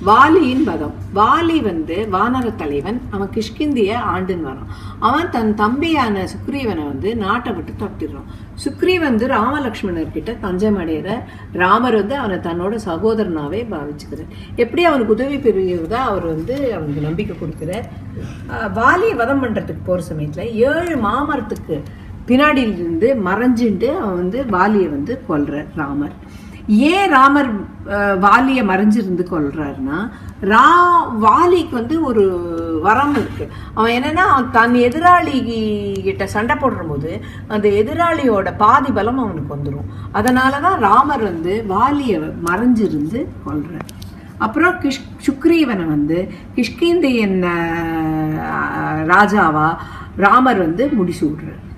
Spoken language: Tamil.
வாலியின் வதம் வாலி வந்து வானர தலைவன் அவன் கிஷ்கிந்திய ஆண்டுன்னு வரான் அவன் தன் தம்பியான சுக்ரீவனை வந்து நாட்டை விட்டு தொட்டிடுறான் சுக்ரீவன் வந்து ராமலக்ஷ்மணர் கிட்ட தஞ்சம் அடையிற ராமர் வந்து அவனை தன்னோட சகோதரனாவே பாவிச்சுக்கிறார் எப்படி அவனுக்கு உதவி பெறுகிறதா அவர் வந்து அவனுக்கு நம்பிக்கை கொடுக்குறார் ஆஹ் வாலியை வதம் பண்றதுக்கு போற சமயத்துல ஏழு மாமரத்துக்கு பின்னாடியில இருந்து மறைஞ்சுட்டு அவன் வந்து வாலியை வந்து கொல்றார் ராமர் ஏன் ராமர் அஹ், வாலியை மறைஞ்சிருந்து கொல்றாருன்னா ரா வாலிக்கு வந்து ஒரு வரம் இருக்கு அவன் என்னன்னா தன் எதிராளி கிட்ட சண்டை போடுற போது அந்த எதிராளியோட பாதி பலம் அவனுக்கு வந்துடும் அதனாலதான் ராமர் வந்து வாலியை மறைஞ்சிருந்து கொல்றார் அப்புறம் கிஷ் சுக்ரீவனை வந்து கிஷ்கிந்தையன் அஹ், ராஜாவா ராமர் வந்து முடிசூடுறார்